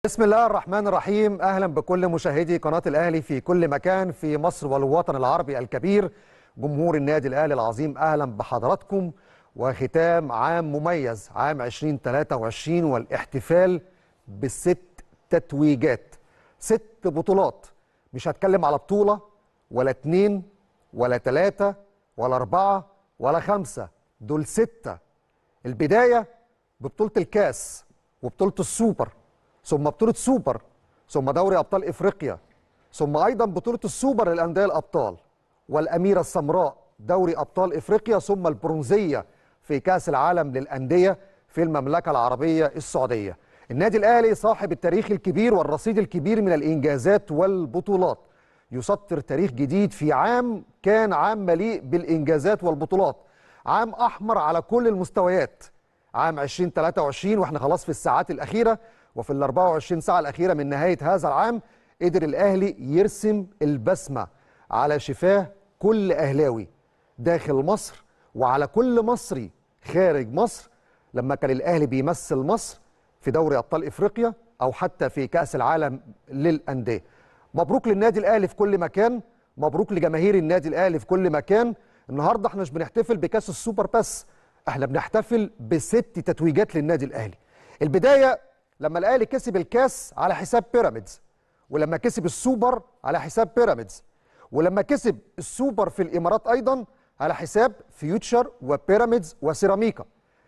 بسم الله الرحمن الرحيم اهلا بكل مشاهدي قناه الاهلي في كل مكان في مصر والوطن العربي الكبير جمهور النادي الاهلي العظيم اهلا بحضراتكم وختام عام مميز عام 2023 والاحتفال بالست تتويجات ست بطولات مش هتكلم على بطوله ولا اتنين ولا تلاته ولا اربعه ولا خمسه دول سته البدايه ببطوله الكاس وبطوله السوبر ثم بطولة سوبر ثم دوري أبطال إفريقيا ثم أيضا بطولة السوبر للأندية الأبطال والأميرة السمراء دوري أبطال إفريقيا ثم البرونزية في كأس العالم للأندية في المملكة العربية السعودية النادي الأهلي صاحب التاريخ الكبير والرصيد الكبير من الإنجازات والبطولات يسطر تاريخ جديد في عام كان عام مليء بالإنجازات والبطولات عام أحمر على كل المستويات عام 2023 واحنا خلاص في الساعات الأخيرة وفي ال 24 ساعة الأخيرة من نهاية هذا العام قدر الأهلي يرسم البسمة على شفاه كل أهلاوي داخل مصر وعلى كل مصري خارج مصر لما كان الأهلي بيمثل مصر في دوري أبطال إفريقيا أو حتى في كأس العالم للأندية مبروك للنادي الأهلي في كل مكان مبروك لجماهير النادي الأهلي في كل مكان النهاردة احنا مش بنحتفل بكأس السوبر بس احنا بنحتفل بست تتويجات للنادي الأهلي البداية لما الاهلي كسب الكاس على حساب بيراميدز ولما كسب السوبر على حساب بيراميدز ولما كسب السوبر في الامارات ايضا على حساب فيوتشر وبيراميدز وسيراميكا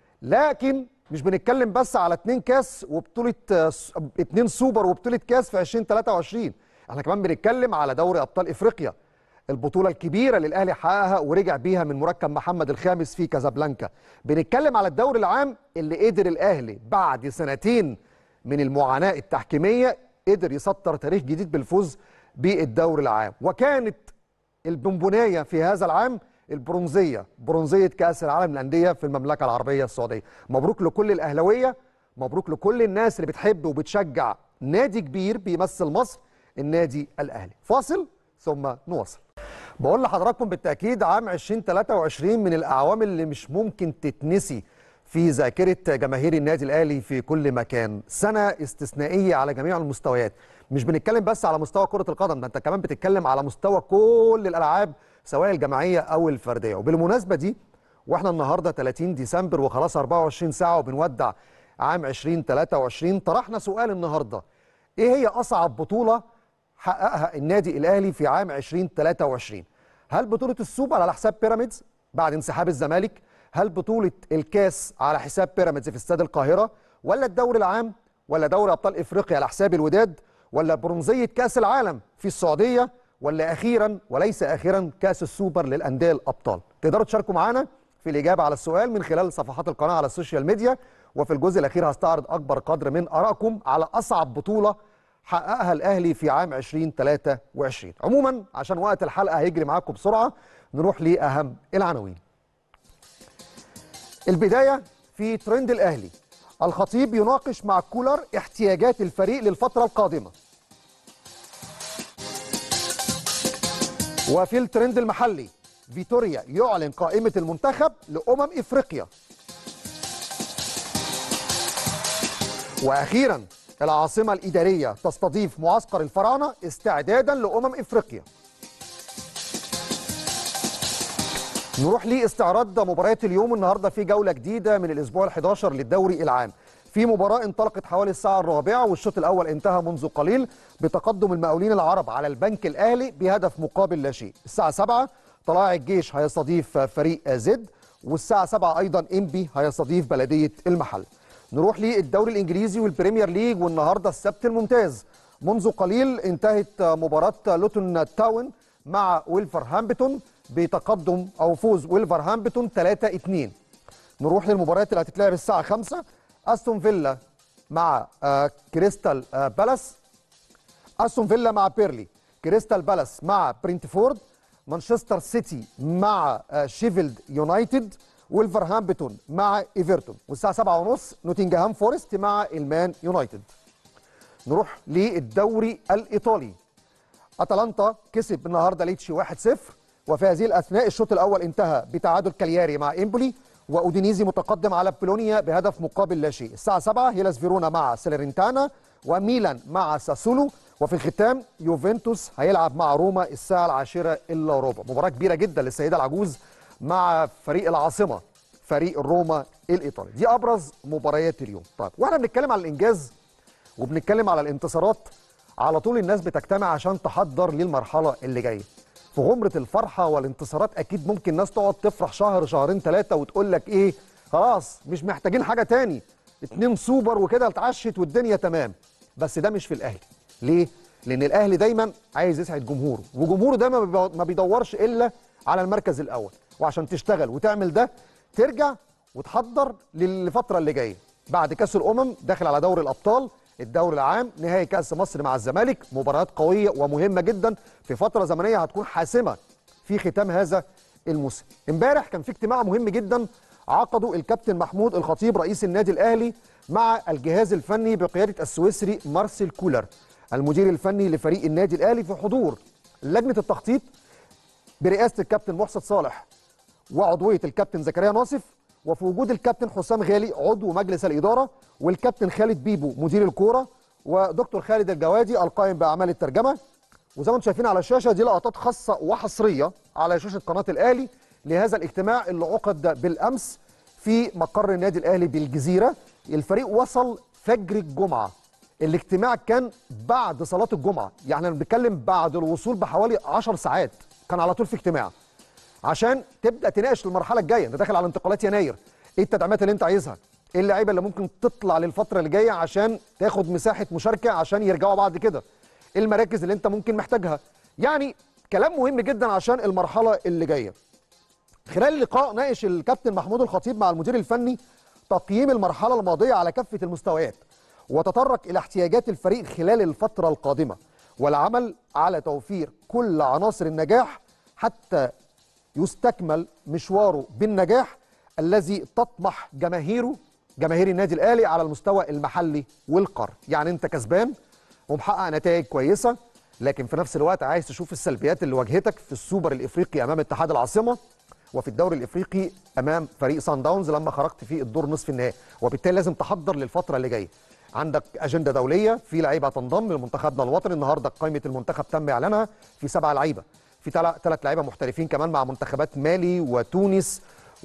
لكن مش بنتكلم بس على اتنين كاس وبطوله اتنين سوبر وبطوله كاس في 2023 احنا كمان بنتكلم على دوري ابطال افريقيا البطوله الكبيره اللي الاهلي حققها ورجع بيها من مركب محمد الخامس في كازابلانكا بنتكلم على الدوري العام اللي قدر الاهلي بعد سنتين من المعاناة التحكيمية قدر يسطر تاريخ جديد بالفوز بالدوري العام وكانت البونبوناية في هذا العام البرونزية برونزية كأس العالم للأندية في المملكة العربية السعودية مبروك لكل الأهلوية مبروك لكل الناس اللي بتحب وبتشجع نادي كبير بيمثل مصر النادي الأهلي فاصل ثم نواصل بقول لحضراتكم بالتأكيد عام 2023 من الأعوام اللي مش ممكن تتنسي في ذاكرة جماهير النادي الأهلي في كل مكان سنة استثنائية على جميع المستويات مش بنتكلم بس على مستوى كرة القدم ده أنت كمان بتتكلم على مستوى كل الألعاب سواء الجماعية أو الفردية وبالمناسبة دي وإحنا النهاردة 30 ديسمبر وخلاص 24 ساعة وبنودع عام 2023 طرحنا سؤال النهاردة إيه هي أصعب بطولة حققها النادي الأهلي في عام 2023 هل بطولة السوبر على حساب بيراميدز بعد انسحاب الزمالك هل بطولة الكاس على حساب بيراميدز في استاد القاهرة ولا الدوري العام ولا دوري أبطال إفريقيا على حساب الوداد ولا برونزية كاس العالم في السعودية ولا أخيرا وليس أخيرا كاس السوبر للأندية الأبطال تقدروا تشاركوا معنا في الإجابة على السؤال من خلال صفحات القناة على السوشيال ميديا وفي الجزء الأخير هستعرض أكبر قدر من آرائكم على أصعب بطولة حققها الأهلي في عام 2023 عموما عشان وقت الحلقة هيجري معاكم بسرعة نروح لأهم العناوين البداية في ترند الأهلي الخطيب يناقش مع كولر احتياجات الفريق للفترة القادمة وفي الترند المحلي فيتوريا يعلن قائمة المنتخب لأمم إفريقيا وأخيرا العاصمة الإدارية تستضيف معسكر الفراعنة استعدادا لأمم إفريقيا نروح لاستعراض مباريات اليوم النهارده في جوله جديده من الاسبوع ال11 للدوري العام في مباراه انطلقت حوالي الساعه الرابعه والشوط الاول انتهى منذ قليل بتقدم المقاولين العرب على البنك الاهلي بهدف مقابل لا شيء الساعه 7 طلائع الجيش هيستضيف فريق زد والساعه 7 ايضا انبي هيستضيف بلديه المحل نروح للدوري الانجليزي والبريمير ليج والنهارده السبت الممتاز منذ قليل انتهت مباراه لوتون تاون مع ويلفرهامبتون بتقدم او فوز ويلفرهامبتون 3 2 نروح للمباريات اللي هتتلعب الساعه 5 استون فيلا مع آه كريستال آه بالاس استون فيلا مع بيرلي كريستال بالاس مع برينتفورد مانشستر سيتي مع آه شيفيلد يونايتد ويلفرهامبتون مع ايفرتون والساعه 7:30 نوتنجهام فورست مع المان يونايتد نروح للدوري الايطالي اتلانتا كسب النهارده ليتشي 1-0 وفي هذه الاثناء الشوط الاول انتهى بتعادل كالياري مع امبولي واودينيزي متقدم على بولونيا بهدف مقابل لا شيء الساعه 7 هيلاس فيرونا مع سيلرنتانا وميلان مع ساسولو وفي الختام يوفنتوس هيلعب مع روما الساعه العاشره الا ربع مباراه كبيره جدا للسيده العجوز مع فريق العاصمه فريق روما الايطالي دي ابرز مباريات اليوم طيب واحنا بنتكلم على الانجاز وبنتكلم على الانتصارات على طول الناس بتجتمع عشان تحضر للمرحله اللي جايه في غمره الفرحه والانتصارات اكيد ممكن ناس تقعد تفرح شهر شهرين ثلاثه وتقول لك ايه خلاص مش محتاجين حاجه تاني اتنين سوبر وكده اتعشت والدنيا تمام بس ده مش في الاهلي ليه لان الاهلي دايما عايز يسعد جمهوره وجمهوره دايما ما بيدورش الا على المركز الاول وعشان تشتغل وتعمل ده ترجع وتحضر للفتره اللي جايه بعد كاس الامم داخل على دوري الابطال الدوري العام نهائي كاس مصر مع الزمالك مباريات قويه ومهمه جدا في فتره زمنيه هتكون حاسمه في ختام هذا الموسم امبارح كان في اجتماع مهم جدا عقده الكابتن محمود الخطيب رئيس النادي الاهلي مع الجهاز الفني بقياده السويسري مارسيل كولر المدير الفني لفريق النادي الاهلي في حضور لجنه التخطيط برئاسه الكابتن محسن صالح وعضويه الكابتن زكريا ناصف وفي وجود الكابتن حسام غالي عضو مجلس الاداره والكابتن خالد بيبو مدير الكوره ودكتور خالد الجوادي القائم باعمال الترجمه وزي ما انتم شايفين على الشاشه دي لقطات خاصه وحصريه على شاشه قناه الاهلي لهذا الاجتماع اللي عقد بالامس في مقر النادي الاهلي بالجزيره الفريق وصل فجر الجمعه الاجتماع كان بعد صلاه الجمعه يعني انا بنتكلم بعد الوصول بحوالي 10 ساعات كان على طول في اجتماع عشان تبدا تناقش المرحله الجايه انت داخل على انتقالات يناير ايه التدعيمات اللي انت عايزها ايه اللعيبه اللي ممكن تطلع للفتره اللي جايه عشان تاخد مساحه مشاركه عشان يرجعوا بعد كده ايه المراكز اللي انت ممكن محتاجها يعني كلام مهم جدا عشان المرحله اللي جايه خلال اللقاء ناقش الكابتن محمود الخطيب مع المدير الفني تقييم المرحله الماضيه على كافه المستويات وتطرق الى احتياجات الفريق خلال الفتره القادمه والعمل على توفير كل عناصر النجاح حتى يستكمل مشواره بالنجاح الذي تطمح جماهيره جماهير النادي الاهلي على المستوى المحلي والقاري يعني انت كسبان ومحقق نتائج كويسه لكن في نفس الوقت عايز تشوف السلبيات اللي واجهتك في السوبر الافريقي امام اتحاد العاصمه وفي الدوري الافريقي امام فريق سان داونز لما خرجت في الدور نصف النهائي وبالتالي لازم تحضر للفتره اللي جايه عندك اجنده دوليه في لعيبه تنضم لمنتخبنا الوطني النهارده قائمه المنتخب تم اعلانها في سبعه لعيبه في ثلاث لعيبه محترفين كمان مع منتخبات مالي وتونس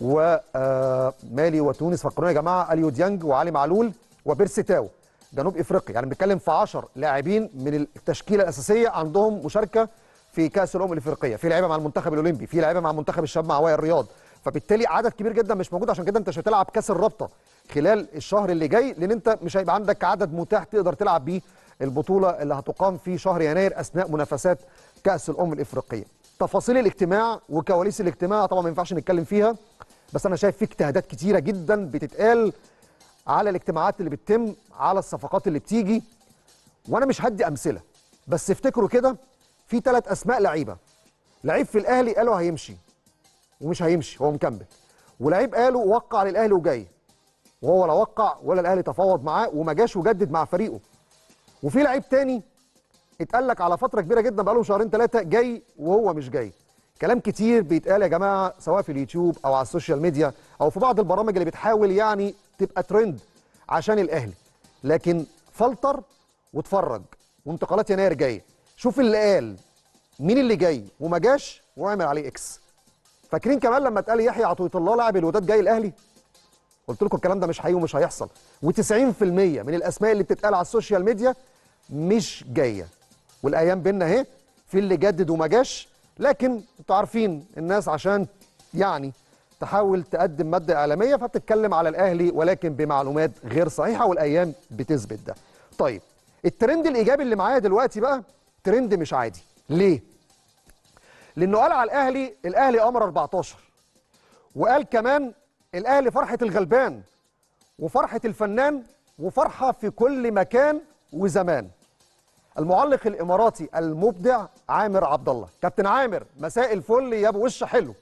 ومالي وتونس فكرونا يا جماعه اليو ديانج وعلي معلول وبيرسيتاو جنوب افريقيا يعني بنتكلم في 10 لاعبين من التشكيله الاساسيه عندهم مشاركه في كاس الامم الافريقيه في لعيبه مع المنتخب الاولمبي في لعيبه مع منتخب الشباب مع وائل الرياض فبالتالي عدد كبير جدا مش موجود عشان كده انت مش هتلعب كاس الرابطه خلال الشهر اللي جاي لان انت مش هيبقى عندك عدد متاح تقدر تلعب بيه البطوله اللي هتقام في شهر يناير اثناء منافسات كاس الامم الافريقيه تفاصيل الاجتماع وكواليس الاجتماع طبعا ما ينفعش نتكلم فيها بس انا شايف في اجتهادات كتيره جدا بتتقال على الاجتماعات اللي بتتم على الصفقات اللي بتيجي وانا مش هدي امثله بس افتكروا كده في ثلاث اسماء لعيبه لعيب في الاهلي قالوا هيمشي ومش هيمشي هو مكمل ولعيب قالوا وقع للاهلي وجاي وهو لا وقع ولا الاهلي تفاوض معاه وما جاش وجدد مع فريقه وفي لعيب تاني اتقال لك على فتره كبيره جدا بقالهم شهرين ثلاثه جاي وهو مش جاي كلام كتير بيتقال يا جماعه سواء في اليوتيوب او على السوشيال ميديا او في بعض البرامج اللي بتحاول يعني تبقى ترند عشان الاهلي لكن فلتر واتفرج وانتقالات يناير جايه شوف اللي قال مين اللي جاي وما جاش واعمل عليه اكس فاكرين كمان لما اتقال يحيى عطيه الله لاعب الوداد جاي الاهلي قلت لكم الكلام ده مش حقيقي ومش هيحصل و90% من الاسماء اللي بتتقال على السوشيال ميديا مش جايه والايام بينا اهي في اللي جدد وما جاش لكن انتوا عارفين الناس عشان يعني تحاول تقدم ماده اعلاميه فبتتكلم على الاهلي ولكن بمعلومات غير صحيحه والايام بتثبت ده. طيب الترند الايجابي اللي معايا دلوقتي بقى ترند مش عادي، ليه؟ لانه قال على الاهلي الاهلي قمر 14 وقال كمان الاهلي فرحه الغلبان وفرحه الفنان وفرحه في كل مكان وزمان. المعلق الاماراتي المبدع عامر عبد الله كابتن عامر مساء الفل يا ابو وش حلو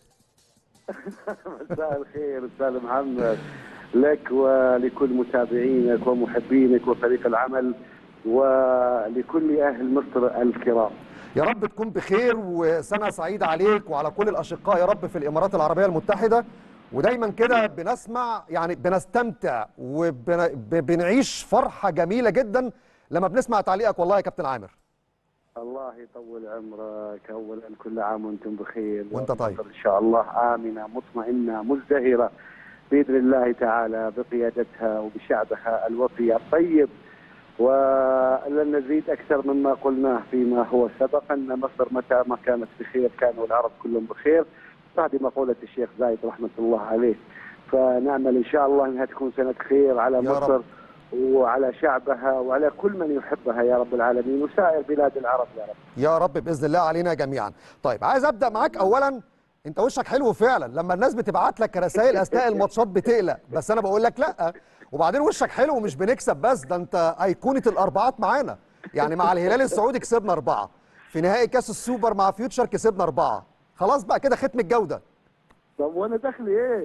مساء الخير استاذ محمد لك ولكل متابعينك ومحبينك وفريق العمل ولكل اهل مصر الكرام يا رب تكون بخير وسنه سعيده عليك وعلى كل الاشقاء يا رب في الامارات العربيه المتحده ودايما كده بنسمع يعني بنستمتع وبنعيش فرحه جميله جدا لما بنسمع تعليقك والله يا كابتن عامر الله يطول عمرك اولا كل عام وانتم بخير وأنت طيب. ومصر ان شاء الله امنه مطمئنه مزدهره باذن الله تعالى بقيادتها وبشعبها الوفي الطيب ولن نزيد اكثر مما قلناه فيما هو سبق ان مصر متى ما كانت بخير كانوا العرب كلهم بخير هذه مقوله الشيخ زايد رحمه الله عليه فنامل ان شاء الله انها تكون سنه خير على يا مصر رب. وعلى شعبها وعلى كل من يحبها يا رب العالمين وسائر بلاد العرب يا رب يا رب باذن الله علينا جميعا طيب عايز ابدا معاك اولا انت وشك حلو فعلا لما الناس بتبعت لك رسائل اثناء الماتشات بتقلق بس انا بقول لك لا وبعدين وشك حلو ومش بنكسب بس ده انت ايقونه الاربعات معانا يعني مع الهلال السعودي كسبنا اربعه في نهائي كاس السوبر مع فيوتشر كسبنا اربعه خلاص بقى كده ختم الجوده طب وانا دخلي ايه؟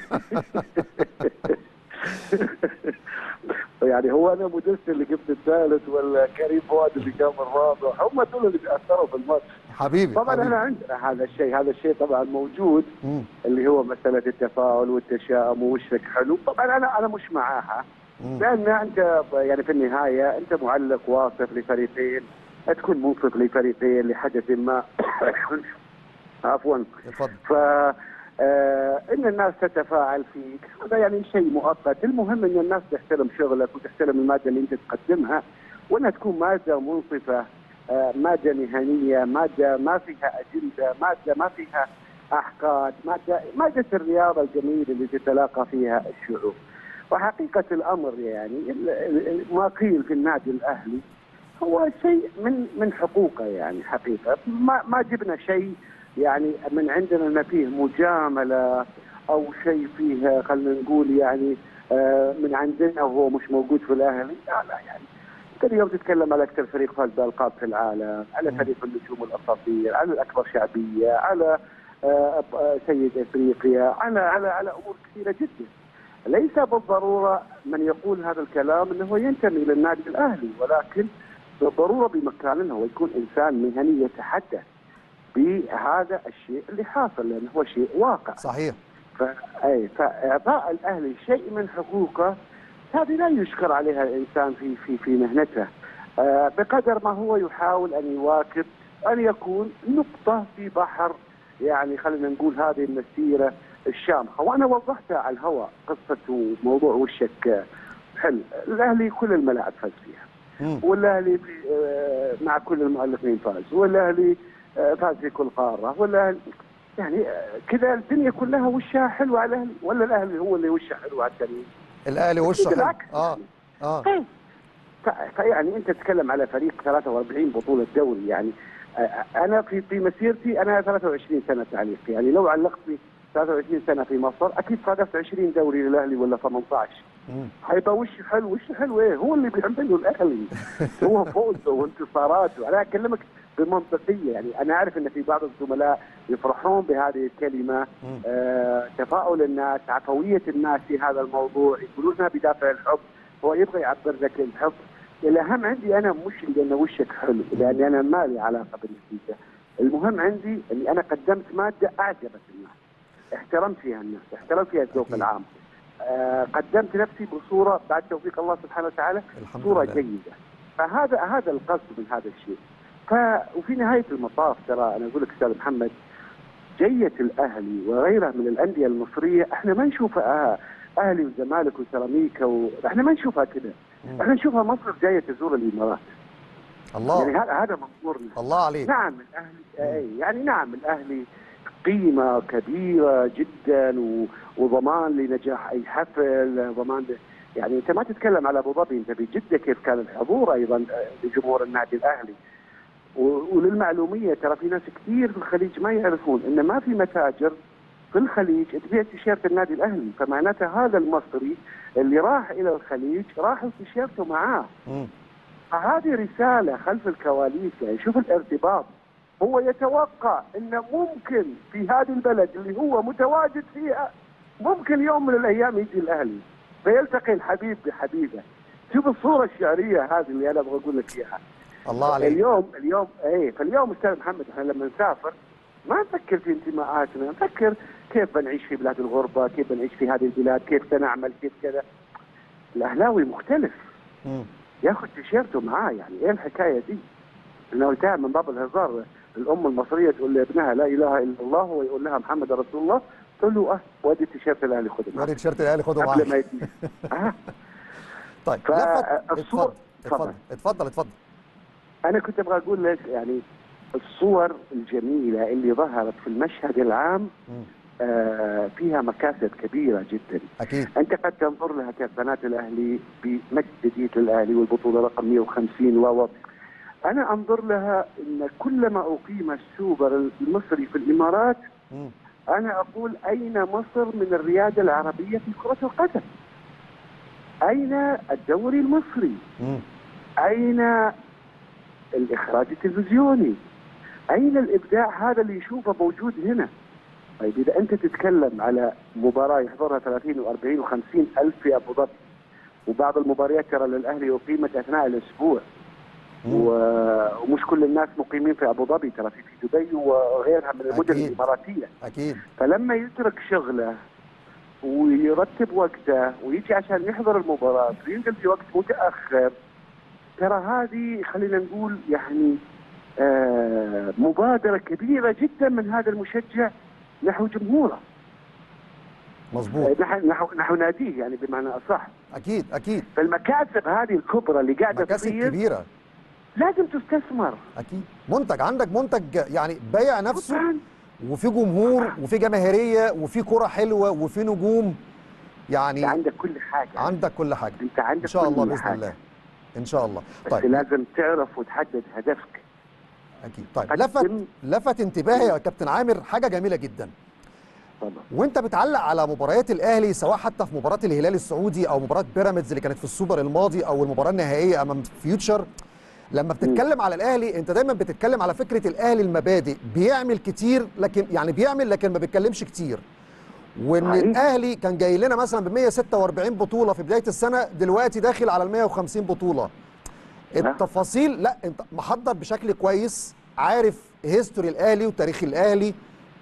يعني هو انا مدرس اللي جبت الثالث ولا كريم فؤاد اللي جاب الرابع هم دول اللي بيأثروا في الماتش حبيبي طبعا حبيبي. انا عندنا هذا الشيء هذا الشيء طبعا موجود مم. اللي هو مساله التفاؤل والتشاؤم ووشك حلو طبعا انا انا مش معاها مم. لان انت يعني في النهايه انت معلق واصف لفريقين تكون منصف لفريقين لحدث ما عفوا اتفضل ف آه، ان الناس تتفاعل فيك هذا يعني شيء مؤقت المهم ان الناس تحترم شغلك وتحترم الماده اللي انت تقدمها وانها تكون ماده منصفه آه، ماده مهنيه ماده ما فيها اجنده ماده ما فيها احقاد ماده ماده الرياضه الجميله اللي تتلاقى فيها الشعوب وحقيقه الامر يعني ال- ال- ما قيل في النادي الاهلي هو شيء من من حقوقه يعني حقيقه ما ما جبنا شيء يعني من عندنا ما فيه مجامله او شيء فيه خلينا نقول يعني آه، من عندنا وهو مش موجود في الاهلي لا لا يعني انت اليوم تتكلم على اكثر فريق فاز بالالقاب في العالم، على فريق النجوم الاساطير، على الاكبر شعبيه، على آه، آه، سيد افريقيا، على على على امور كثيره جدا. ليس بالضروره من يقول هذا الكلام انه ينتمي للنادي الاهلي ولكن بالضروره بمكان انه هو يكون انسان مهني يتحدث بهذا الشيء اللي حاصل لانه هو شيء واقع. صحيح فأي فإعطاء الأهلي شيء من حقوقه هذه لا يشكر عليها الإنسان في في في مهنته آه، بقدر ما هو يحاول أن يواكب أن يكون نقطة في بحر يعني خلينا نقول هذه المسيرة الشامخة وأنا وضحتها على الهواء قصة وموضوع وشك آه، حلو الأهلي كل الملاعب فاز فيها مم. والاهلي في آه، مع كل المؤلفين فاز والاهلي آه، فاز في كل قاره والاهلي يعني آه، كذا الدنيا كلها وشها حلو على الاهلي ولا الاهلي هو اللي وشه حلو على التانيين الاهلي وشه حلو بالعكس اه اه طيب ف- فيعني انت تتكلم على فريق 43 بطوله دوري يعني آه، انا في في مسيرتي انا 23 سنه تعليق يعني لو علقت في 23 سنه في مصر اكيد صادفت 20 دوري للاهلي ولا 18 مم. هيبقى وش حلو وش حلو ايه هو اللي بيعمله الاهلي هو فوزه وانتصاراته انا اكلمك بمنطقيه يعني انا اعرف ان في بعض الزملاء يفرحون بهذه الكلمه مم. آه تفاؤل الناس عفويه الناس في هذا الموضوع يقولون انها بدافع الحب هو يبغى يعبر لك الحب الاهم عندي انا مش لان وشك حلو لاني انا ما لي علاقه بالنتيجه المهم عندي اني انا قدمت ماده اعجبت الناس احترمت فيها الناس احترمت فيها الذوق أكيد. العام آه قدمت نفسي بصوره بعد توفيق الله سبحانه وتعالى الحمد صوره لله جيده فهذا هذا القصد من هذا الشيء ف وفي نهايه المطاف ترى انا اقول لك استاذ محمد جيه الاهلي وغيره من الانديه المصريه احنا ما نشوفها اهلي وزمالك وسيراميكا و... احنا ما نشوفها كده مم. احنا نشوفها مصر جايه تزور الامارات يعني الله هذا هذا منظورنا الله عليك نعم الاهلي أي يعني نعم الاهلي قيمه كبيره جدا و... وضمان لنجاح اي حفل ضمان ل... يعني انت ما تتكلم على ابو ظبي انت بجده كيف كان الحضور ايضا لجمهور النادي الاهلي و- وللمعلوميه ترى في ناس كثير في الخليج ما يعرفون ان ما في متاجر في الخليج تبيع تيشيرت النادي الاهلي فمعناته هذا المصري اللي راح الى الخليج راح تيشيرته معاه مم. فهذه رسالة خلف الكواليس يعني شوف الارتباط هو يتوقع انه ممكن في هذه البلد اللي هو متواجد فيها ممكن يوم من الايام يجي الاهلي فيلتقي الحبيب بحبيبه شوف الصورة الشعرية هذه اللي انا ابغى اقول لك اياها الله عليك اليوم اليوم ايه فاليوم استاذ محمد احنا لما نسافر ما نفكر في انتماءاتنا نفكر كيف بنعيش في بلاد الغربة كيف بنعيش في هذه البلاد كيف سنعمل كيف كذا الاهلاوي مختلف مم. ياخذ تيشيرته معاه يعني ايه الحكايه دي؟ انا قلتها من باب الهزار الام المصريه تقول لابنها لا اله الا الله ويقول لها محمد رسول الله تقول له اه وادي التيشيرت الاهلي خده معاك وري تيشيرت الاهلي خده قبل ما معاك يدي آه. طيب ف- لفت الصور- اتفضل اتفضل اتفضل اتفضل انا كنت ابغى اقول لك يعني الصور الجميله اللي ظهرت في المشهد العام مم. آه فيها مكاسب كبيره جدا اكيد انت قد تنظر لها كقناه الاهلي بمجد جديد للاهلي والبطوله رقم 150 و انا انظر لها ان كلما اقيم السوبر المصري في الامارات مم. انا اقول اين مصر من الرياده العربيه في كره القدم؟ اين الدوري المصري؟ مم. اين الاخراج التلفزيوني؟ اين الابداع هذا اللي يشوفه موجود هنا؟ طيب اذا انت تتكلم على مباراه يحضرها 30 و40 و50 الف في ابو ظبي وبعض المباريات ترى للاهلي اقيمت اثناء الاسبوع مم. و- ومش كل الناس مقيمين في ابو ظبي ترى في في دبي وغيرها من المدن أكيد. الاماراتيه اكيد فلما يترك شغله ويرتب وقته ويجي عشان يحضر المباراة وينزل في وقت متأخر ترى هذه خلينا نقول يعني آه مبادرة كبيرة جدا من هذا المشجع نحو جمهوره مظبوط نحو نحو نحو ناديه يعني بمعنى أصح اكيد اكيد فالمكاسب هذه الكبرى اللي قاعدة مكاسب تصير كبيره لازم تستثمر اكيد منتج عندك منتج يعني بايع نفسه طبعاً. وفي جمهور وفي جماهيريه وفي كره حلوه وفي نجوم انت يعني عندك كل حاجة عندك كل حاجه انت عندك ان شاء الله كل باذن حاجة. الله ان شاء الله بس طيب لازم تعرف وتحدد هدفك اكيد طيب قدم- لفت لفت انتباهي يا كابتن عامر حاجه جميله جدا طبعا وانت بتعلق على مباريات الاهلي سواء حتى في مباراه الهلال السعودي او مباراه بيراميدز اللي كانت في السوبر الماضي او المباراه النهائيه امام فيوتشر لما بتتكلم على الاهلي انت دايما بتتكلم على فكره الاهلي المبادئ بيعمل كتير لكن يعني بيعمل لكن ما بيتكلمش كتير وان صحيح. الاهلي كان جاي لنا مثلا ب 146 بطوله في بدايه السنه دلوقتي داخل على ال 150 بطوله التفاصيل لا انت محضر بشكل كويس عارف هيستوري الاهلي وتاريخ الاهلي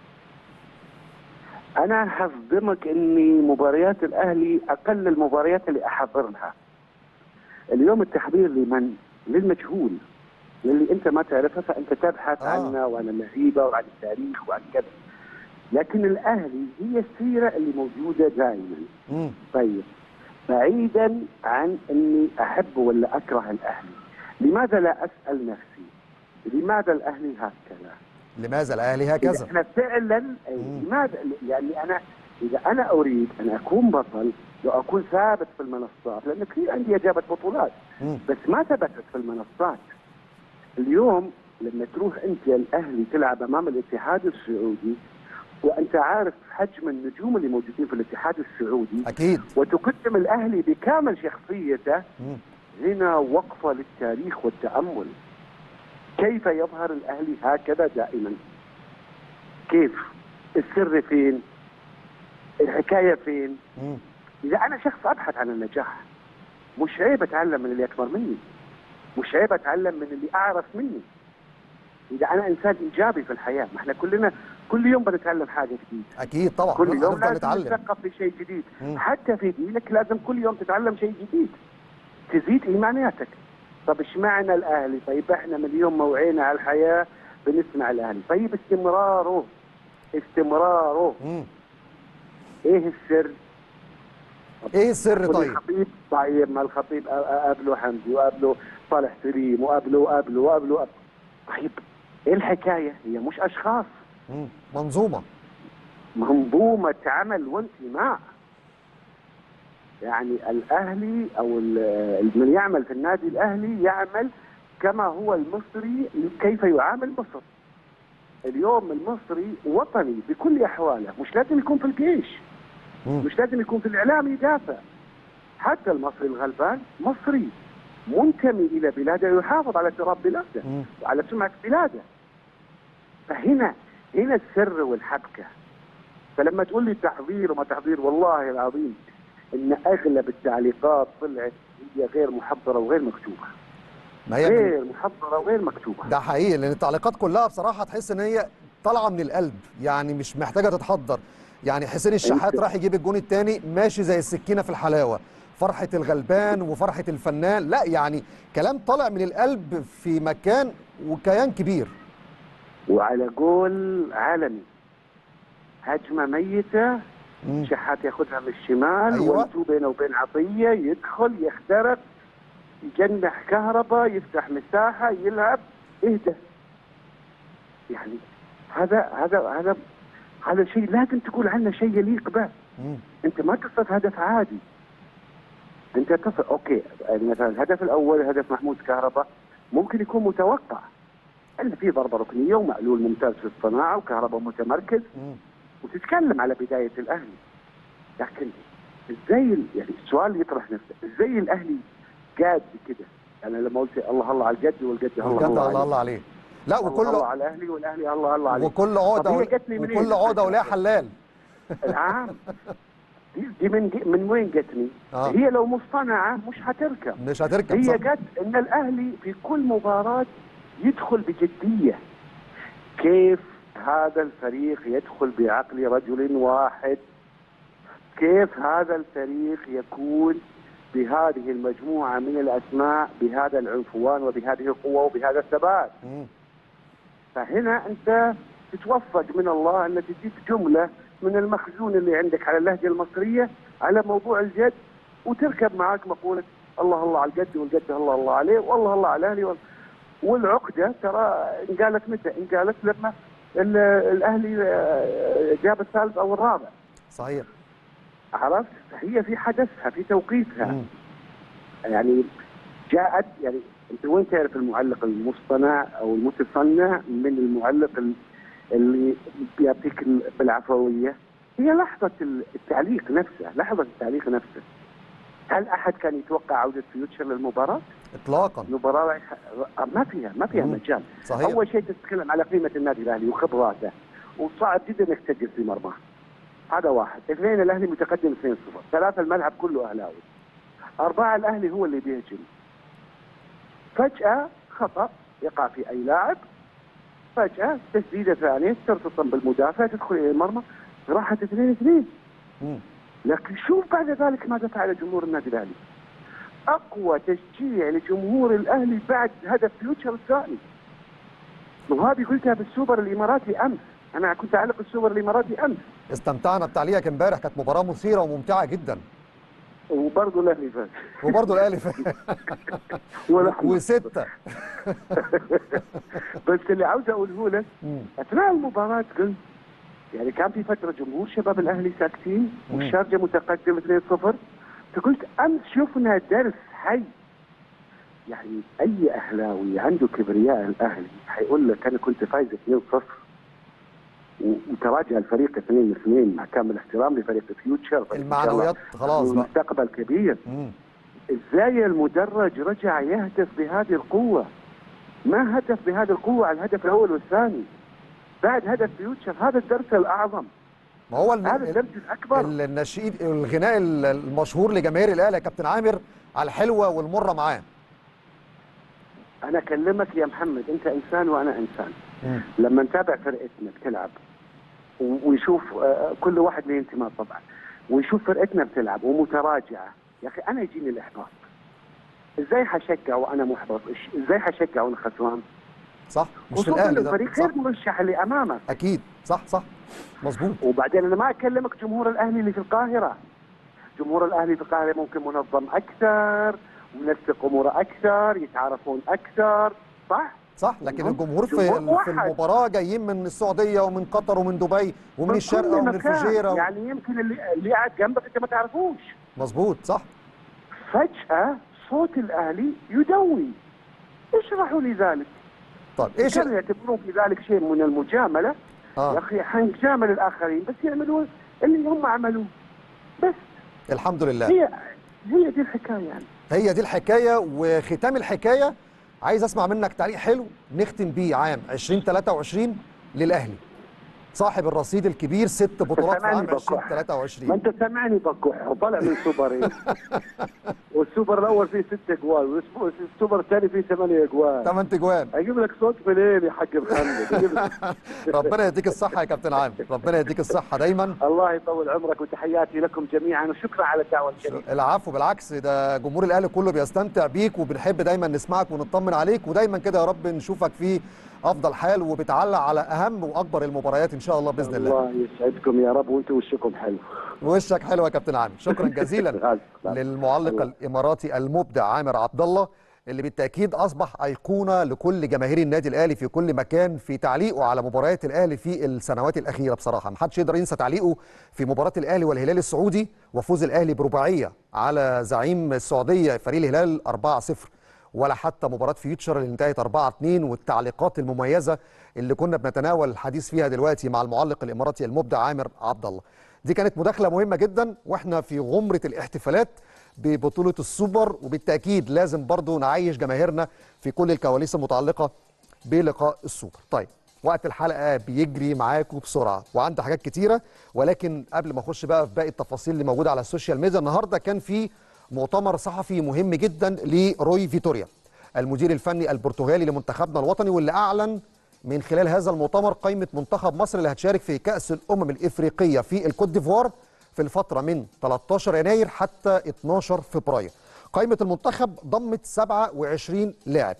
انا هصدمك اني مباريات الاهلي اقل المباريات اللي احضر لها اليوم التحضير لمن للمجهول للي انت ما تعرفه فانت تبحث آه. آه. عنه وعن اللعيبه وعن التاريخ وعن كذا لكن الاهلي هي السيره اللي موجوده دائما مم. طيب بعيدا عن اني احب ولا اكره الاهلي لماذا لا اسال نفسي لماذا الاهلي هكذا لماذا الاهلي إذا هكذا احنا فعلا مم. لماذا؟ لاني انا اذا انا اريد ان اكون بطل لو اكون ثابت في المنصات لان كثير عندي جابت بطولات مم. بس ما ثبتت في المنصات. اليوم لما تروح انت الاهلي تلعب امام الاتحاد السعودي وانت عارف حجم النجوم اللي موجودين في الاتحاد السعودي اكيد وتقدم الاهلي بكامل شخصيته مم. هنا وقفه للتاريخ والتامل. كيف يظهر الاهلي هكذا دائما؟ كيف؟ السر فين؟ الحكايه فين؟ مم. اذا انا شخص ابحث عن النجاح مش عيب اتعلم من اللي اكبر مني مش عيب اتعلم من اللي اعرف مني اذا انا انسان ايجابي في الحياه ما احنا كلنا كل يوم بنتعلم حاجه جديده اكيد طبعا كل يوم هنفضل لازم نتعلم نتثقف في شيء جديد مم. حتى في دينك لازم كل يوم تتعلم شيء جديد تزيد ايمانياتك طب اشمعنى الاهلي طيب احنا من اليوم ما وعينا على الحياه بنسمع الاهلي طيب استمراره استمراره مم. ايه السر ايه السر كل طيب الخطيب طيب ما الخطيب أ- أ- قابله حمدي وقابله صالح سليم وقابله وقابله وقابله وقابله. طيب ايه الحكايه؟ هي مش اشخاص مم. منظومه منظومه عمل وانتماء يعني الاهلي او ال- من يعمل في النادي الاهلي يعمل كما هو المصري كيف يعامل مصر اليوم المصري وطني بكل احواله مش لازم يكون في الجيش مم. مش لازم يكون في الاعلام يدافع حتى المصري الغلبان مصري منتمي الى بلاده يحافظ على تراب بلاده مم. وعلى سمعه بلاده فهنا هنا السر والحبكه فلما تقول لي تحضير وما تحضير والله العظيم ان اغلب التعليقات طلعت هي غير محضره وغير مكتوبه ما هي من- غير محضره وغير مكتوبه ده حقيقي لان التعليقات كلها بصراحه تحس ان هي طالعه من القلب يعني مش محتاجه تتحضر يعني حسين الشحات أنت- راح يجيب الجون الثاني ماشي زي السكينه في الحلاوه فرحه الغلبان وفرحه الفنان لا يعني كلام طالع من القلب في مكان وكيان كبير وعلى قول عالمي هجمه ميته مم. شحات ياخذها من الشمال أيوة. وانتو بينه وبين عطيه يدخل يخترق يجنح كهرباء يفتح مساحه يلعب اهدى يعني هذا هذا هذا هذا شيء لازم تقول عنه شيء يليق به مم. انت ما تصف هدف عادي انت تصف اوكي يعني مثلا الهدف الاول هدف محمود كهرباء ممكن يكون متوقع ان في ضربه ركنيه ومعلول ممتاز في الصناعه وكهرباء متمركز مم. وتتكلم على بدايه الاهلي لكن ازاي ال- يعني السؤال يطرح نفسه ازاي الاهلي قاد كده يعني لما قلت الله الله على الجد والجد الله بجد الله, الله عليه. الله عليه لا الله الله وكل على الاهلي والاهلي الله الله عليه وكل عقده طب هي ول- جتني منين؟ وكل عقده ولها حلال العام دي, دي من من وين جتني؟ آه. هي لو مصطنعه مش هتركب مش هتركب هي صح جت ان الاهلي في كل مباراه يدخل بجديه كيف هذا الفريق يدخل بعقل رجل واحد كيف هذا الفريق يكون بهذه المجموعه من الاسماء بهذا العنفوان وبهذه القوه وبهذا الثبات مم. فهنا انت تتوفق من الله ان تجيب جمله من المخزون اللي عندك على اللهجه المصريه على موضوع الجد وتركب معاك مقوله الله الله على الجد والجد الله الله عليه والله الله على الاهلي وال- والعقده ترى انقالت متى؟ انقالت لما ال- الاهلي آه، جاب الثالث او الرابع صحيح عرفت؟ هي في حدثها في توقيتها مم. يعني جاءت يعني انت وين تعرف المعلق المصطنع او المتصنع من المعلق ال- اللي بيعطيك ال- بالعفويه هي لحظه ال- التعليق نفسه لحظه التعليق نفسه هل احد كان يتوقع عوده فيوتشر للمباراه؟ اطلاقا المباراه رايحه ما فيها ما فيها مم. مجال صحيح اول شيء تتكلم على قيمه النادي الاهلي وخبراته وصعب جدا انك تسجل في مرماه هذا واحد اثنين الاهلي متقدم 2-0 ثلاثه الملعب كله اهلاوي اربعه الاهلي هو اللي بيهجم فجاه خطا يقع في اي لاعب فجاه تسديده ثانيه ترتطم بالمدافع تدخل الى المرمى راحت 2 2 مم. لكن شوف بعد ذلك ماذا فعل جمهور النادي الاهلي اقوى تشجيع لجمهور الاهلي بعد هدف فيوتشر الثاني وهذه قلتها بالسوبر الاماراتي امس انا كنت اعلق السوبر الاماراتي امس استمتعنا بتعليقك امبارح كانت مباراه مثيره وممتعه جدا وبرضه الاهلي فاز وبرضه الاهلي فاز. ولحظة. وسته بس اللي عاوز اقوله لك مم. اثناء المباراه قلت يعني كان في فتره جمهور شباب الاهلي ساكتين مم. والشارجه متقدم 2-0 فقلت امس شفنا درس حي يعني اي اهلاوي عنده كبرياء الاهلي حيقول لك انا كنت فايز 2-0 و- وتراجع الفريق 2-2 مع كامل احترام لفريق فيوتشر فريق إن شاء الله المعنويات خلاص بقى مستقبل كبير مم. ازاي المدرج رجع يهتف بهذه القوة ما هتف بهذه القوة على الهدف الأول والثاني بعد هدف فيوتشر هذا الدرس الأعظم ما هو الم- هذا الدرس الأكبر ال- النشيد الغناء ال- المشهور لجماهير الاهلي يا كابتن عامر على الحلوه والمره معاه أنا أكلمك يا محمد أنت إنسان وأنا إنسان مم. لما نتابع فرقتنا بتلعب و- ويشوف آه، كل واحد له انتماء طبعا ويشوف فرقتنا بتلعب ومتراجعة يا أخي أنا يجيني الإحباط ازاي حشجع وانا محبط إيش- ازاي حشجع وانا خسران صح مش في خصوصاً الاهلي الفريق ده غير صح مرشح اللي امامك اكيد صح صح مظبوط وبعدين انا ما اكلمك جمهور الاهلي اللي في القاهره جمهور الاهلي في القاهره ممكن منظم اكثر منسق اموره اكثر يتعارفون اكثر صح صح لكن جمهور- الجمهور في جمهور ال- في واحد. المباراه جايين من السعوديه ومن قطر ومن دبي ومن من الشارقه كل ومن مكان. الفجيره و... يعني يمكن اللي, اللي قاعد جنبك انت ما تعرفوش مظبوط صح فجاه صوت الاهلي يدوي اشرحوا لي ذلك طيب ايش كانوا يعتبرون في ذلك شيء من المجامله يا اه اخي حنجامل الاخرين بس يعملون اللي هم عملوه بس الحمد لله هي هي دي الحكايه يعني هي دي الحكايه وختام الحكايه عايز اسمع منك تعليق حلو نختم بيه عام 2023 للاهلي صاحب الرصيد الكبير ست بطولات في سامعني عام بكح. ما 2023 انت سامعني بكح وطلع من سوبرين والسوبر الاول فيه ست اجوال والسوبر الثاني فيه ثمانية اجوال 8 اجوان اجيب لك صوت منين يا حاج محمد أجيب لك- ربنا يديك الصحه يا كابتن عامر ربنا يديك الصحه دايما الله يطول عمرك وتحياتي لكم جميعا وشكرا على الدعوه الكريمه العفو بالعكس ده جمهور الاهلي كله بيستمتع بيك وبنحب دايما نسمعك ونطمن عليك ودايما كده يا رب نشوفك في افضل حال وبتعلق على اهم واكبر المباريات ان شاء الله باذن الله الله يسعدكم يا رب وانتم وشكم حلو وشك حلو يا كابتن عامر شكرا جزيلا للمعلق الاماراتي المبدع عامر عبد الله اللي بالتاكيد اصبح ايقونه لكل جماهير النادي الاهلي في كل مكان في تعليقه على مباريات الاهلي في السنوات الاخيره بصراحه محدش يقدر ينسى تعليقه في مباراه الاهلي والهلال السعودي وفوز الاهلي برباعيه على زعيم السعوديه فريق الهلال 4-0 ولا حتى مباراه فيوتشر اللي انتهت 4-2 والتعليقات المميزه اللي كنا بنتناول الحديث فيها دلوقتي مع المعلق الاماراتي المبدع عامر عبد الله دي كانت مداخله مهمه جدا واحنا في غمره الاحتفالات ببطوله السوبر وبالتاكيد لازم برضو نعيش جماهيرنا في كل الكواليس المتعلقه بلقاء السوبر طيب وقت الحلقه بيجري معاكم بسرعه وعندي حاجات كتيره ولكن قبل ما اخش بقى في باقي التفاصيل اللي موجوده على السوشيال ميديا النهارده كان في مؤتمر صحفي مهم جدا لروي فيتوريا المدير الفني البرتغالي لمنتخبنا الوطني واللي اعلن من خلال هذا المؤتمر قائمه منتخب مصر اللي هتشارك في كاس الامم الافريقيه في الكوت ديفوار في الفتره من 13 يناير حتى 12 فبراير قائمه المنتخب ضمت 27 لاعب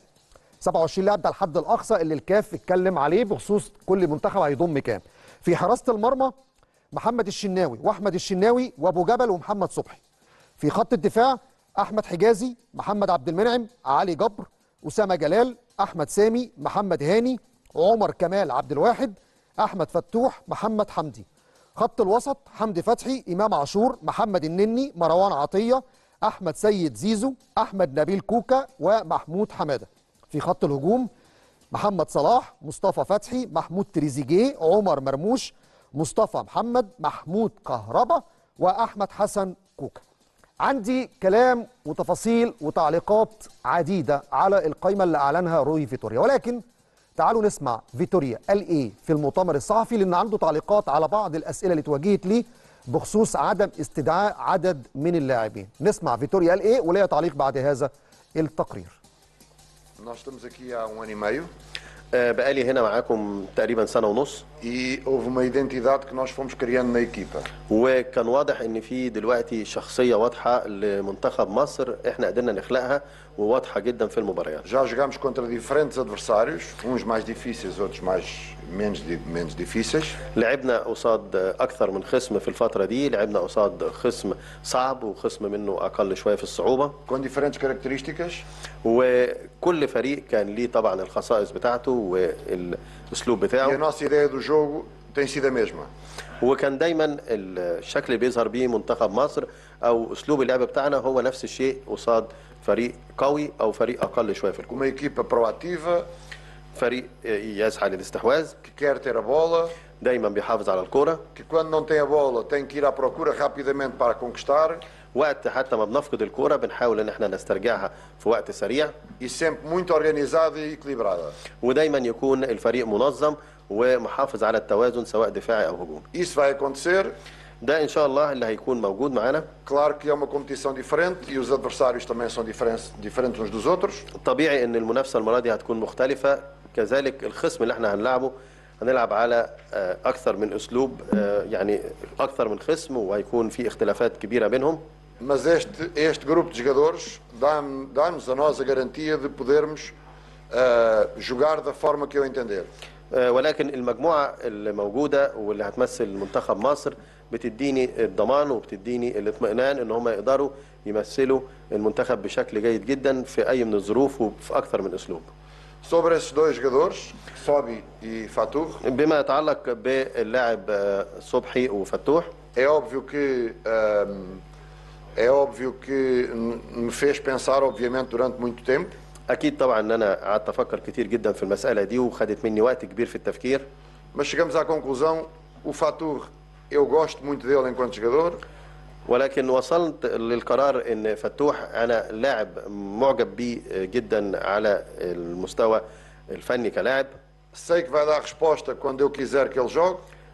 27 لاعب ده الحد الاقصى اللي الكاف اتكلم عليه بخصوص كل منتخب هيضم كام في حراسه المرمى محمد الشناوي واحمد الشناوي وابو جبل ومحمد صبحي في خط الدفاع احمد حجازي محمد عبد المنعم علي جبر اسامه جلال احمد سامي محمد هاني عمر كمال عبد الواحد احمد فتوح محمد حمدي خط الوسط حمدي فتحي امام عاشور محمد النني مروان عطيه احمد سيد زيزو احمد نبيل كوكا ومحمود حماده في خط الهجوم محمد صلاح مصطفى فتحي محمود تريزيجيه عمر مرموش مصطفى محمد محمود كهربا واحمد حسن كوكا عندي كلام وتفاصيل وتعليقات عديده على القائمه اللي اعلنها روي فيتوريا ولكن تعالوا نسمع فيتوريا قال ايه في المؤتمر الصحفي لان عنده تعليقات على بعض الاسئله اللي اتوجهت ليه بخصوص عدم استدعاء عدد من اللاعبين نسمع فيتوريا قال ايه وليا تعليق بعد هذا التقرير Nós estamos aqui há um ano e meio آه، بقالي هنا معاكم تقريبا سنة ونص e houve uma identidade que nós fomos criando na equipa. وكان واضح ان في دلوقتي شخصية واضحة لمنتخب مصر احنا قدرنا نخلقها وواضحة جدا في المباريات Já jogámos contra diferentes adversários, uns mais difíceis, outros mais menos, di- menos difíceis. لعبنا قصاد اكثر من خصم في الفترة دي لعبنا قصاد خصم صعب وخصم منه اقل شوية في الصعوبة com diferentes características وكل فريق كان ليه طبعا الخصائص بتاعته والاسلوب e a بتاعه nossa ideia do jogo tem sido a mesma. وكان دايما الشكل اللي بيظهر بيه منتخب مصر او اسلوب اللعب بتاعنا هو نفس الشيء قصاد فريق قوي او فريق اقل شويه في الكوره Uma equipa proativa, فريق يسعى للاستحواذ que quer ter a bola, دايما بيحافظ على الكوره que quando não tem a bola tem que ir à procura rapidamente para conquistar وقت حتى ما بنفقد الكوره بنحاول ان احنا نسترجعها في وقت سريع e sempre muito organizada e equilibrada. ودايما يكون الفريق منظم ومحافظ على التوازن سواء دفاعي او هجومي Isso vai acontecer. ده ان شاء الله اللي هيكون موجود معانا Claro que é uma competição diferente e os adversários também são diferentes, diferentes uns dos outros. طبيعي ان المنافسه المره دي هتكون مختلفه كذلك الخصم اللي احنا هنلعبه هنلعب على آه، اكثر من اسلوب آه، يعني اكثر من خصم وهيكون في اختلافات كبيره بينهم Mas este, este grupo de jogadores dá-me- dá-nos a nós a garantia de podermos ah, jogar da forma que eu entender. آه، ولكن المجموعه اللي موجوده واللي هتمثل منتخب مصر بتديني الضمان وبتديني الاطمئنان ان هم يقدروا يمثلوا المنتخب بشكل جيد جدا في اي من الظروف وفي اكثر من اسلوب Sobre esses dois jogadores, Sobi e Fatur, بما يتعلق باللاعب آه، صبحي وفتوح é óbvio que ah, é óbvio que n- me fez pensar, obviamente, durante muito tempo. اكيد طبعا ان انا قعدت افكر كتير جدا في المساله دي وخدت مني وقت كبير في التفكير Mas chegamos à conclusão, o Fatur, eu gosto muito dele enquanto jogador, ولكن وصلت للقرار ان فتوح انا لاعب معجب بيه جدا على المستوى الفني كلاعب sei que vai dar resposta quando eu quiser que ele jogue,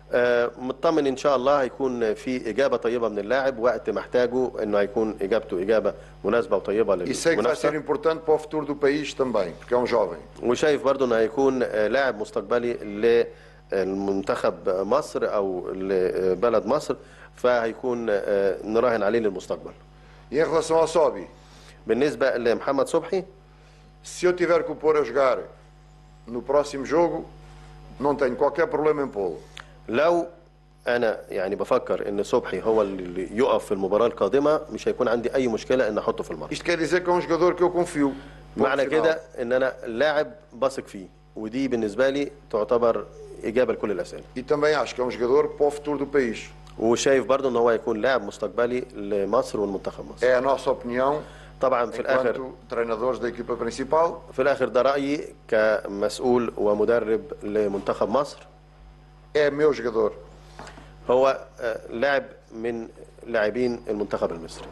آه، مطمن ان شاء الله هيكون في اجابه طيبه من اللاعب وقت محتاجه انه هيكون اجابته اجابه مناسبه وطيبه E sei que vai ser للمنافسه importante para o futuro do país também, porque é um jovem. وشايف برضه انه هيكون آه، لاعب مستقبلي للمنتخب مصر او لبلد مصر فهيكون آه، نراهن عليه للمستقبل E em relação ao Sobi, بالنسبه لمحمد صبحي se eu tiver que o pôr a jogar no próximo jogo, não tenho qualquer problema em pô-lo. لو انا يعني بفكر ان صبحي هو اللي يقف في المباراه القادمه مش هيكون عندي اي مشكله ان احطه في الماتش Isto quer dizer que é um jogador que eu confio. Ponto معنى final. كده ان انا لاعب بثق فيه ودي بالنسبه لي تعتبر اجابه لكل الاسئله E também acho que é um jogador para o futuro do país. وشايف برضه ان هو هيكون لاعب مستقبلي لمصر والمنتخب مصر É a nossa opinião طبعا في الاخر enquanto treinadores da equipa principal. في الاخر ده رايي كمسؤول ومدرب لمنتخب مصر É meu jogador. هو آه، لاعب من لاعبين المنتخب المصري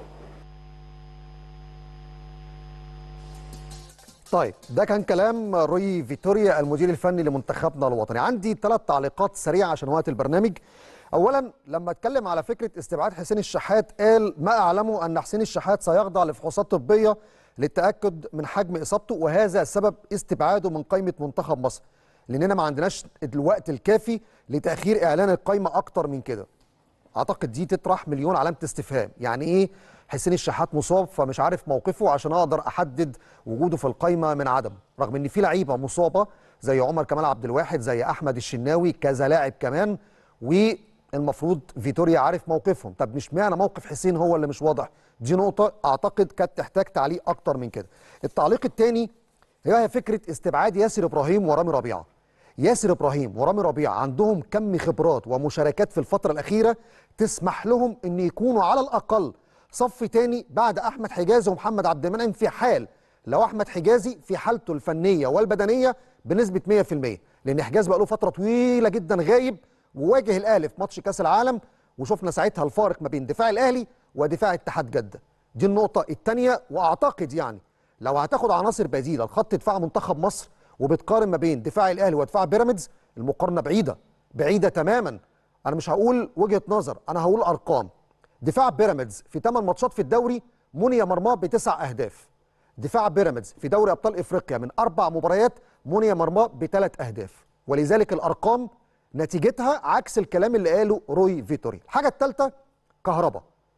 طيب ده كان كلام روي فيتوريا المدير الفني لمنتخبنا الوطني عندي ثلاث تعليقات سريعه عشان وقت البرنامج اولا لما اتكلم على فكره استبعاد حسين الشحات قال ما اعلمه ان حسين الشحات سيخضع لفحوصات طبيه للتاكد من حجم اصابته وهذا سبب استبعاده من قائمه منتخب مصر لاننا ما عندناش الوقت الكافي لتاخير اعلان القائمه اكتر من كده اعتقد دي تطرح مليون علامه استفهام يعني ايه حسين الشحات مصاب فمش عارف موقفه عشان اقدر احدد وجوده في القايمه من عدم رغم ان في لعيبه مصابه زي عمر كمال عبد الواحد زي احمد الشناوي كذا لاعب كمان والمفروض فيتوريا عارف موقفهم طب مش معنى موقف حسين هو اللي مش واضح دي نقطه اعتقد كانت تحتاج تعليق اكتر من كده التعليق الثاني هي فكره استبعاد ياسر ابراهيم ورامي ربيعه ياسر ابراهيم ورامي ربيعه عندهم كم خبرات ومشاركات في الفتره الاخيره تسمح لهم ان يكونوا على الاقل صف تاني بعد احمد حجازي ومحمد عبد المنعم في حال لو احمد حجازي في حالته الفنيه والبدنيه بنسبه 100% لان حجاز بقى له فتره طويله جدا غايب وواجه الاهلي في ماتش كاس العالم وشفنا ساعتها الفارق ما بين دفاع الاهلي ودفاع اتحاد جده دي النقطه الثانيه واعتقد يعني لو هتاخد عناصر بديله لخط دفاع منتخب مصر وبتقارن ما بين دفاع الاهلي ودفاع بيراميدز المقارنه بعيده بعيده تماما انا مش هقول وجهه نظر انا هقول ارقام دفاع بيراميدز في 8 ماتشات في الدوري مني مرماه بتسع اهداف دفاع بيراميدز في دوري ابطال افريقيا من اربع مباريات مني مرماه بثلاث اهداف ولذلك الارقام نتيجتها عكس الكلام اللي قاله روي فيتوري الحاجه الثالثه كهربا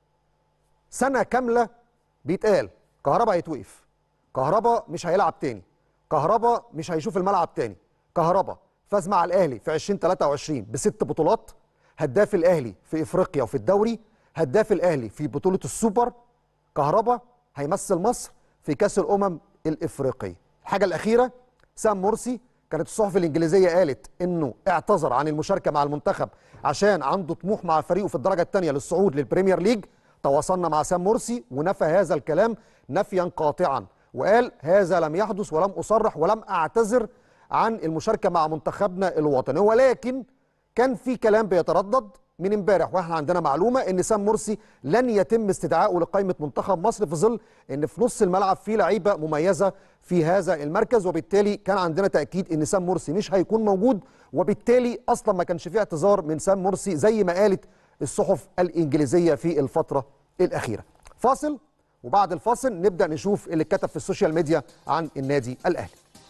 سنه كامله بيتقال كهربا هيتوقف كهربا مش هيلعب تاني كهربا مش هيشوف الملعب تاني كهربا فاز مع الاهلي في 2023 بست بطولات هداف الاهلي في افريقيا وفي الدوري هداف الاهلي في بطوله السوبر كهربا هيمثل مصر في كاس الامم الافريقيه الحاجه الاخيره سام مرسي كانت الصحف الانجليزيه قالت انه اعتذر عن المشاركه مع المنتخب عشان عنده طموح مع فريقه في الدرجه الثانيه للصعود للبريمير ليج تواصلنا مع سام مرسي ونفى هذا الكلام نفيا قاطعا وقال هذا لم يحدث ولم اصرح ولم اعتذر عن المشاركه مع منتخبنا الوطني ولكن كان في كلام بيتردد من امبارح واحنا عندنا معلومه ان سام مرسي لن يتم استدعائه لقائمه منتخب مصر في ظل ان في نص الملعب في لعيبه مميزه في هذا المركز وبالتالي كان عندنا تاكيد ان سام مرسي مش هيكون موجود وبالتالي اصلا ما كانش فيه اعتذار من سام مرسي زي ما قالت الصحف الانجليزيه في الفتره الاخيره. فاصل وبعد الفاصل نبدا نشوف اللي اتكتب في السوشيال ميديا عن النادي الاهلي.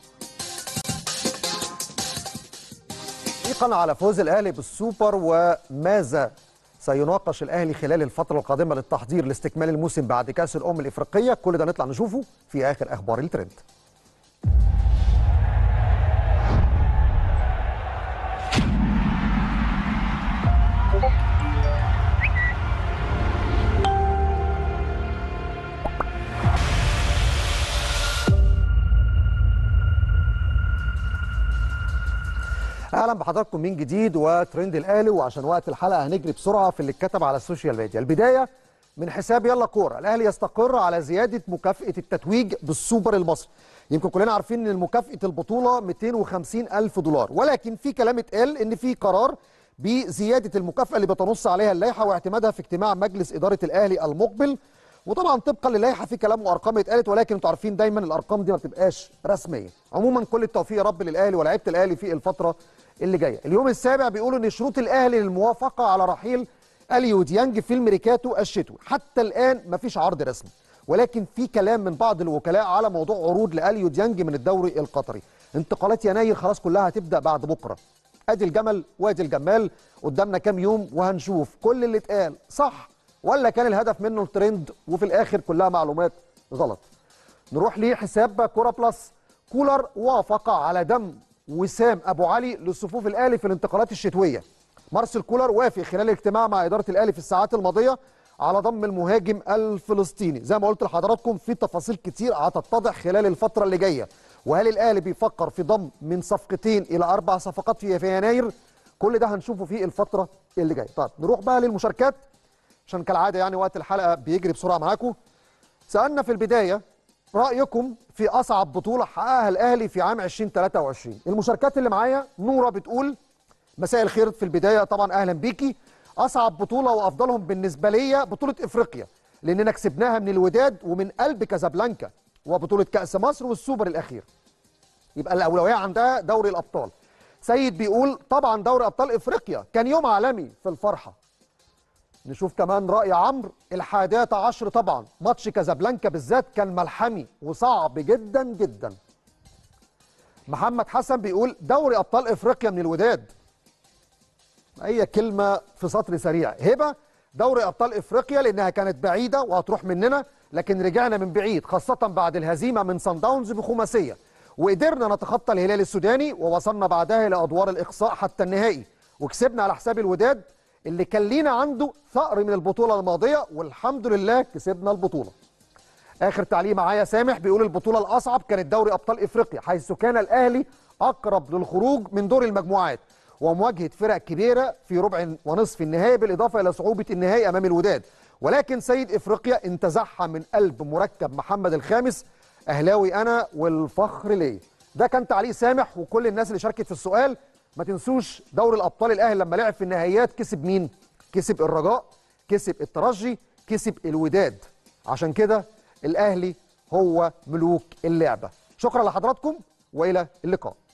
تعليقا على فوز الاهلي بالسوبر وماذا سيناقش الاهلي خلال الفتره القادمه للتحضير لاستكمال الموسم بعد كاس الامم الافريقيه كل ده نطلع نشوفه في اخر اخبار الترند اهلا بحضراتكم من جديد وترند الاهلي وعشان وقت الحلقه هنجري بسرعه في اللي اتكتب على السوشيال ميديا البدايه من حساب يلا كوره الاهلي يستقر على زياده مكافاه التتويج بالسوبر المصري يمكن كلنا عارفين ان مكافاه البطوله 250 الف دولار ولكن في كلام اتقال ان في قرار بزياده المكافاه اللي بتنص عليها اللائحه واعتمادها في اجتماع مجلس اداره الاهلي المقبل وطبعا طبقا للائحه في كلام وارقام اتقالت ولكن انتوا عارفين دايما الارقام دي ما بتبقاش رسميه عموما كل التوفيق يا رب للاهلي ولاعيبه الاهلي في الفتره اللي جايه اليوم السابع بيقولوا ان شروط الاهلي للموافقه على رحيل اليو ديانج في الميركاتو الشتوي حتى الان ما فيش عرض رسمي ولكن في كلام من بعض الوكلاء على موضوع عروض لاليو ديانج من الدوري القطري انتقالات يناير خلاص كلها هتبدا بعد بكره ادي الجمل وادي الجمال قدامنا كام يوم وهنشوف كل اللي اتقال صح ولا كان الهدف منه الترند وفي الاخر كلها معلومات غلط نروح لحساب كوره بلس كولر وافق على دم وسام ابو علي لصفوف الاهلي في الانتقالات الشتويه مارسيل كولر وافق خلال اجتماع مع اداره الاهلي في الساعات الماضيه على ضم المهاجم الفلسطيني زي ما قلت لحضراتكم في تفاصيل كتير هتتضح خلال الفتره اللي جايه وهل الاهلي بيفكر في ضم من صفقتين الى اربع صفقات في في يناير كل ده هنشوفه في الفتره اللي جايه طيب نروح بقى للمشاركات عشان كالعاده يعني وقت الحلقه بيجري بسرعه معاكم سالنا في البدايه رايكم في اصعب بطوله حققها الاهلي في عام 2023 المشاركات اللي معايا نوره بتقول مساء الخير في البدايه طبعا اهلا بيكي اصعب بطوله وافضلهم بالنسبه لي بطوله افريقيا لاننا كسبناها من الوداد ومن قلب كازابلانكا وبطوله كاس مصر والسوبر الاخير يبقى الاولويه عندها دوري الابطال سيد بيقول طبعا دوري ابطال افريقيا كان يوم عالمي في الفرحه نشوف كمان راي عمرو الحادية عشر طبعا ماتش كازابلانكا بالذات كان ملحمي وصعب جدا جدا محمد حسن بيقول دوري ابطال افريقيا من الوداد هي كلمه في سطر سريع هبه دوري ابطال افريقيا لانها كانت بعيده وهتروح مننا لكن رجعنا من بعيد خاصه بعد الهزيمه من صن داونز بخماسيه وقدرنا نتخطى الهلال السوداني ووصلنا بعدها الى ادوار الاقصاء حتى النهائي وكسبنا على حساب الوداد اللي كان لينا عنده ثأر من البطوله الماضيه والحمد لله كسبنا البطوله اخر تعليق معايا سامح بيقول البطوله الاصعب كانت دوري ابطال افريقيا حيث كان الاهلي اقرب للخروج من دور المجموعات ومواجهه فرق كبيره في ربع ونصف النهائي بالاضافه الى صعوبه النهائي امام الوداد ولكن سيد افريقيا انتزعها من قلب مركب محمد الخامس اهلاوي انا والفخر ليا ده كان تعليق سامح وكل الناس اللي شاركت في السؤال ما تنسوش دوري الابطال الاهلي لما لعب في النهائيات كسب مين كسب الرجاء كسب الترجي كسب الوداد عشان كده الاهلي هو ملوك اللعبه شكرا لحضراتكم والى اللقاء